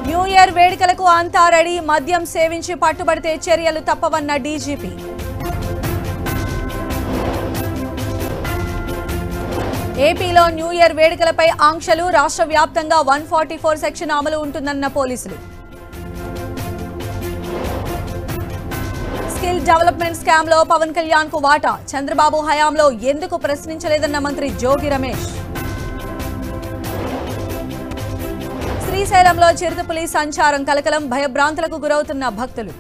new year వేడుకలకు అంతా ready మద్యం సేవించి పట్టుబడితే చర్యలు తప్పవన్న డీజీపీ ఏపీలో న్యూ ఇయర్ వేడుకలపై ఆంక్షలు రాష్ట్ర వ్యాప్తంగా వన్ ఫార్టీ ఫోర్ సెక్షన్ అమలు ఉంటుందన్న పోలీసులు స్కిల్ డెవలప్మెంట్ స్కామ్ లో పవన్ కళ్యాణ్ కు వాటా చంద్రబాబు హయాంలో ఎందుకు ప్రశ్నించలేదన్న మంత్రి జోగి రమేష్ శ్రీశైలంలో చిరుతపులి సంచారం కలకలం భయభ్రాంతులకు గురవుతున్న భక్తులు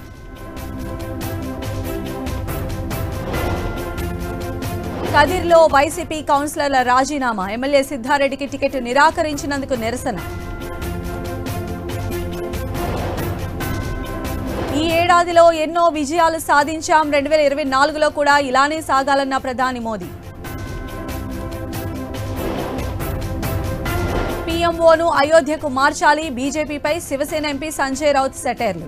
కదిర్లో వైసీపీ కౌన్సిలర్ల రాజీనామా ఎమ్మెల్యే సిద్ధారెడ్డికి టికెట్ నిరాకరించినందుకు నిరసన ఈ ఏడాదిలో ఎన్నో విజయాలు సాధించాం రెండు వేల ఇరవై నాలుగులో కూడా ఇలానే సాగాలన్న ప్రధాని మోదీ పీఎంఓను అయోధ్యకు మార్చాలి బీజేపీపై శివసేన ఎంపీ సంజయ్ రౌత్ సెటైర్లు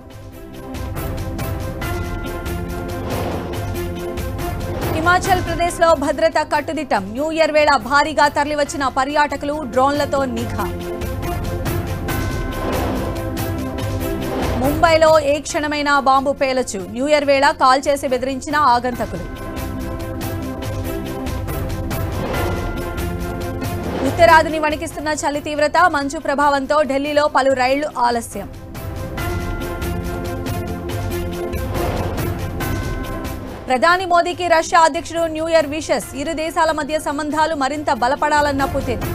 హిమాచల్ ప్రదేశ్ లో భద్రత కట్టుదిట్టం న్యూ ఇయర్ వేళ భారీగా తరలివచ్చిన పర్యాటకులు డ్రోన్లతో నిఘా ముంబైలో ఏ క్షణమైనా బాంబు పేలొచ్చు న్యూ ఇయర్ వేళ కాల్ చేసి బెదిరించిన ఆగంతకులు ఉత్తరాదిని వణికిస్తున్న చలి తీవ్రత మంచు ప్రభావంతో ఢిల్లీలో పలు రైళ్లు ఆలస్యం ప్రధాని మోదీకి రష్యా అధ్యక్షుడు న్యూ ఇయర్ విషెస్ ఇరు దేశాల మధ్య సంబంధాలు మరింత బలపడాలన్న పుతిన్